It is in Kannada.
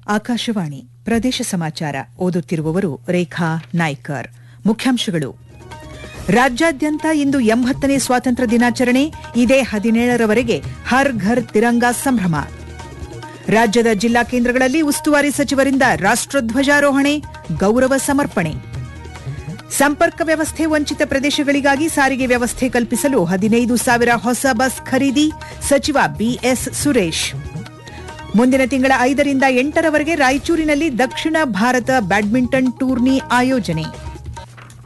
ಆಕಾಶವಾಣಿ ಪ್ರದೇಶ ಸಮಾಚಾರ ಓದುತ್ತಿರುವವರು ರೇಖಾ ನಾಯ್ಕರ್ ಮುಖ್ಯಾಂಶಗಳು ರಾಜ್ಯಾದ್ಯಂತ ಇಂದು ಎಂಬತ್ತನೇ ಸ್ವಾತಂತ್ರ್ಯ ದಿನಾಚರಣೆ ಇದೇ ಹದಿನೇಳರವರೆಗೆ ಹರ್ ಘರ್ ತಿರಂಗಾ ಸಂಭ್ರಮ ರಾಜ್ಯದ ಜಿಲ್ಲಾ ಕೇಂದ್ರಗಳಲ್ಲಿ ಉಸ್ತುವಾರಿ ಸಚಿವರಿಂದ ರಾಷ್ಟ್ರಧ್ವಜಾರೋಹಣೆ ಗೌರವ ಸಮರ್ಪಣೆ ಸಂಪರ್ಕ ವ್ಯವಸ್ಥೆ ವಂಚಿತ ಪ್ರದೇಶಗಳಿಗಾಗಿ ಸಾರಿಗೆ ವ್ಯವಸ್ಥೆ ಕಲ್ಪಿಸಲು ಹದಿನೈದು ಸಾವಿರ ಹೊಸ ಬಸ್ ಖರೀದಿ ಸಚಿವ ಬಿಎಸ್ ಸುರೇಶ್ ಮುಂದಿನ ತಿಂಗಳ ಐದರಿಂದ ಎಂಟರವರೆಗೆ ರಾಯಚೂರಿನಲ್ಲಿ ದಕ್ಷಿಣ ಭಾರತ ಬ್ಯಾಡ್ಮಿಂಟನ್ ಟೂರ್ನಿ ಆಯೋಜನೆ